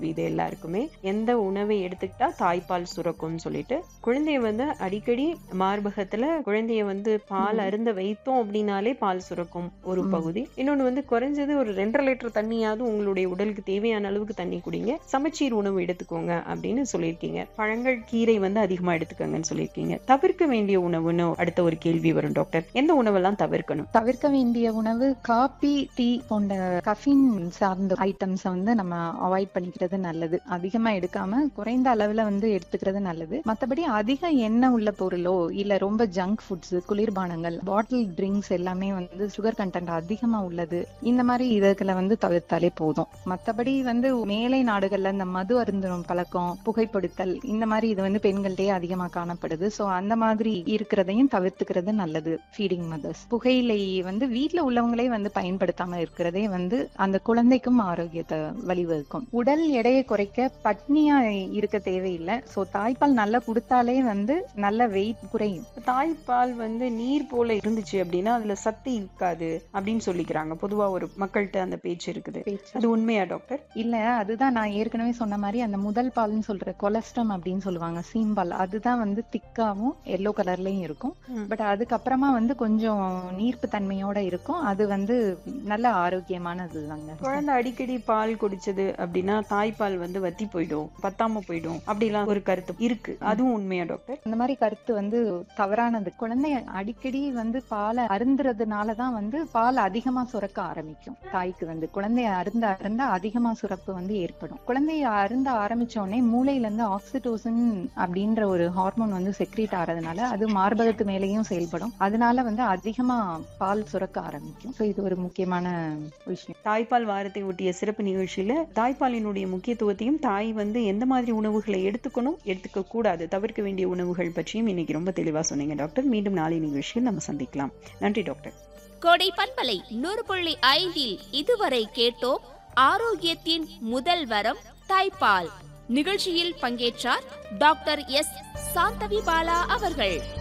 இது எல்லாருக்குமே எந்த உணவை எடுத்துக்கிட்டா தாய்ப்பால் சுரக்கும்னு சொல்லிட்டு குழந்தைய வந்து அடிக்கடி மார்பகத்துல குழந்தைய வந்து பால் ம். அருந்த வைத்தோம் அப்படின்னாலே பால் சுரக்கும் ஒரு ம். பகுதி இன்னொன்னு வந்து குறைஞ்சது ஒரு ரெண்டரை லிட்டர் தண்ணியாவது உங்களுடைய உடலுக்கு தேவையான அளவுக்கு தண்ணி குடிங்க சமச்சீர் உணவு எடுத்துக்கோங்க அப்படின்னு சொல்லியிருக்கீங்க பழங்கள் கீரை வந்து அதிகமா எடுத்துக்கோங்கன்னு சொல்லியிருக்கீங்க தவிர்க்க வேண்டிய உணவுன்னு அடுத்த ஒரு கேள்வி வரும் டாக்டர் எந்த உணவெல்லாம் தவிர்க்கணும் தவிர்க்க வேண்டிய உணவு காபி டீ போன்ற கஃபின் சார்ந்த ஐட்டம்ஸ் வந்து நம்ம அவாய்ட் பண்ணிக்கிறது நல்லது அதிகமா எடுக்காம குறைந்த அளவுல வந்து எடுத்துக்கிறது நல்லது மத்தபடி அதிக எண்ணெய் உள்ள பொருளோ இல்ல ரொம்ப ஜங்க் ஃபுட்ஸ் குளிர்பானங்கள் பாட்டில் ட்ரிங்க்ஸ் எல்லாமே வந்து சுகர் கண்டென்ட் அதிகமா உள்ளது இந்த மாதிரி இதுகளை வந்து தவிர்த்தாலே போதும் மத்தபடி வந்து மேலை நாடுகள்ல இந்த மது அருந்தும் பழக்கம் புகைப்படுத்தல் இந்த மாதிரி இது வந்து பெண்கள்டயே அதிகமா காணப்படுது சோ அந்த மாதிரி இருக்கிறதையும் தவிர்த்துக்கிறது நல்லது ஃபீடிங் மதர்ஸ் புகையிலை வந்து வீட்ல உள்ளவங்களே வந்து பயன்படுத்தாம இருக்கிறதே வந்து அந்த குழந்தைக்கும் ஆரோக்கியத்தை வழிவகுக்கும் உடல் எடையை குறைக்க பட்னியா இருக்க தேவையில்லை சோ தாய்ப்பால் நல்லா கொடுத்தாலே வந்து நல்ல வெயிட் குறையும் தாய்ப்பால் வந்து நீர் போல இருந்துச்சு அப்படின்னா அதுல சத்து இருக்காது அப்படின்னு சொல்லிக்கிறாங்க பொதுவா ஒரு மக்கள்கிட்ட அந்த பேச்சு இருக்குது அது உண்மையா டாக்டர் இல்ல அதுதான் நான் ஏற்கனவே சொன்ன மாதிரி அந்த முதல் பால்னு சொல்ற கொலஸ்ட்ரம் அப்படின்னு சொல்லுவாங்க சீம்பால் அதுதான் வந்து திக்காவும் எல்லோ கலர்லயும் இருக்கும் ம். பட் அதுக்கப்புறமா வந்து கொஞ்சம் நீர்ப்பு தன்மையோட இருக்கும் அது வந்து நல்ல ஆரோக்கியமானது தாங்க குழந்தை அடிக்கடி பால் குடிச்சது அப்படின்னா தாய்ப்பால் வந்து வத்தி போயிடும் பத்தாம போயிடும் அப்படிலாம் ஒரு கருத்து இருக்கு அதுவும் உண்மையா டாக்டர் அந்த மாதிரி கருத்து வந்து தவறானது குழந்தை அடிக்கடி வந்து பாலை அருந்துறதுனால தான் வந்து பால் அதிகமா சுரக்க ஆரம்பிக்கும் தாய்க்கு வந்து குழந்தைய அருந்த அருந்த அதிகமா சுரப்பு வந்து ஏற்படும் குழந்தைய அருந்த ஆரம்பிச்ச உடனே மூளையில இருந்து ஆக்சிடோசின் அப்படின்ற ஒரு ஹார்மோன் வந்து செக்ரீட் ஆறதுனால அது மார்பகத்து மேலேயும் செயல்படும் அதனால வந்து அதிகமா பால் சுரக்க ஆரம்பிக்கும் ஸோ இது ஒரு முக்கியமான விஷயம் தாய்ப்பால் வாரத்தை ஒட்டிய சிறப்பு நிகழ்ச்சியில தாய்ப்பாலினுடைய முக்கியத்துவத்தையும் தாய் வந்து எந்த மாதிரி உணவுகளை எடுத்துக்கணும் எடுத்துக்க கூடாது தவிர்க்க வேண்டிய உணவுகள் பற்றியும் இன்னைக்கு ரொம்ப தெளிவா சொன்னீங்க டாக்டர் மீண்டும் நாளை நிகழ்ச்சியில் நம்ம சந்திக்கலாம் நன்றி டாக்டர் கோடை பண்பலை நூறு புள்ளி ஐந்தில் இதுவரை கேட்டோம் ஆரோக்கியத்தின் முதல் வரம் தாய்ப்பால் நிகழ்ச்சியில் பங்கேற்றார் டாக்டர் எஸ் சாந்தவி பாலா அவர்கள்